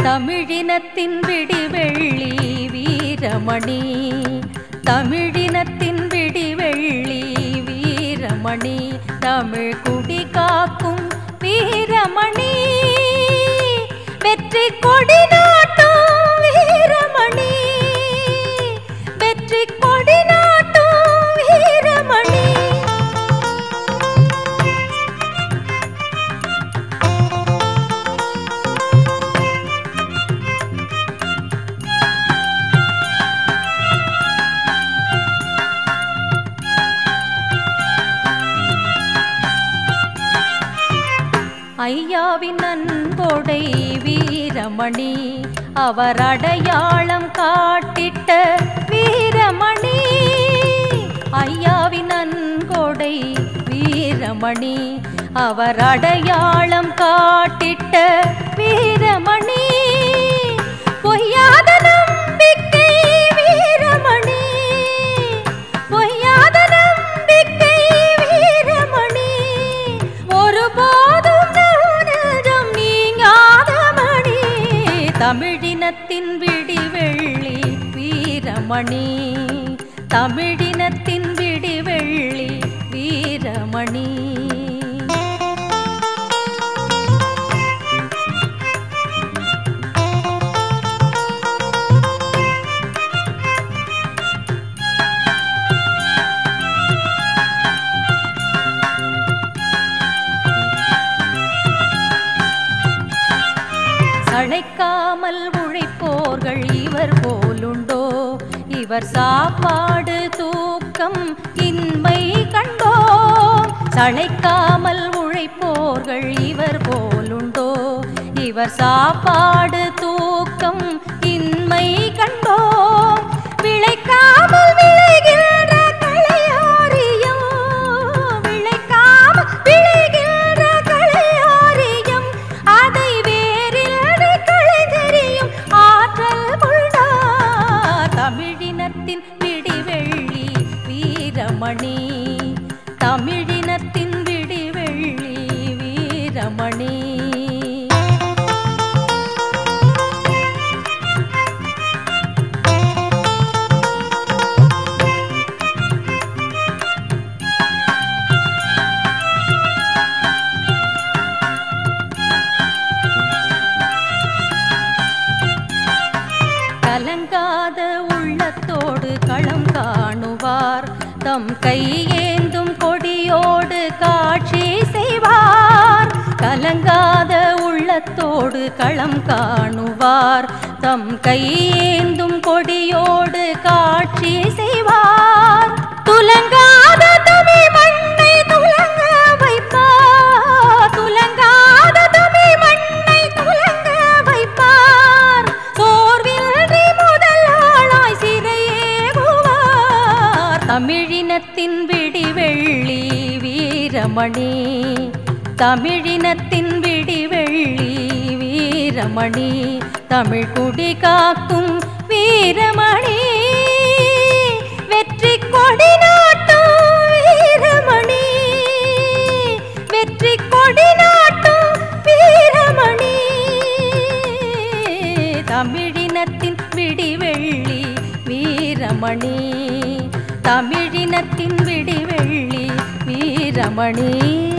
தமிழினத்தின் விடிவெள்ளி வீரமணி தமிழினத்தின் விடிவெள்ளி வீரமணி தமிழ் குடி காக்கும் வீரமணி வெற்றி கொடி நாட்டும் வீரமணி வெற்றி கொடி நாட்டும் வீரமணி ஐயாவின் அன்போடை வீரமணி அவர் அடையாளம் காட்டிட்ட வீரமணி ஐயாவின் அன்போடை வீரமணி அவர் அடையாளம் காட்டிட்ட வீரமணி பொய்யாத நம்பிக்கை வீரமணி பொய்யாத நம்பிக்கை வீரமணி ஒருபோதும் நெஞ்சம் நீங்காத மணி தமிழினத்தின் விடிவெள்ளி வீரமணி தமிழினத்தின் விடிவெள்ளி வீரமணி சளைக்காமல் உழைப்போர்கள் இவர் போலுண்டோ இவர் சாப்பாடு தூக்கம் இன்மை கண்டோ சளைக்காமல் உழைப்போர்கள் இவர் போலுண்டோ இவர் சாப்பாடு தூக்கம் இன்மை கண்டோ விளைக்காமல் விளைகின்ற களையாரியம் விளைக்காமல் விளைகின்ற களையாரியம் அதை வேறில்லை களைதெறியும் ஆற்றல் கொண்டார் தமிழினத்தின் விடிவெள்ளி வீரமணி தமிழினத்தின் விடிவெள்ளி வீரமணி கலங்காத உள்ளத்தோடு களம் காணுவார் தம் கையேந்தும் கொடியோடு காட்சி செய்வார் கலங்காத உள்ளத்தோடு களம் காணுவார் தம் கையேந்தும் கொடியோடு காட்சி செய்வார் துலங்காத தமிழ் மண்ணை துலங்க வைப்பார் துலங்காத தமிழ் மண்ணை துலங்க வைப்பார் சோர்வின்றி முதலாளாய் சிறையேகுவார் தமிழினத்தின் விடிவெள்ளி வீரமணி தமிழினத்தின் விடிவெள்ளி வீரமணி தமிழ் குடி காக்கும் வீரமணி வெற்றி கொடி நாட்டும் வீரமணி வெற்றி கொடி நாட்டும் வீரமணி தமிழினத்தின் விடிவெள்ளி வீரமணி தமிழினத்தின் விடிவெள்ளி வீரமணி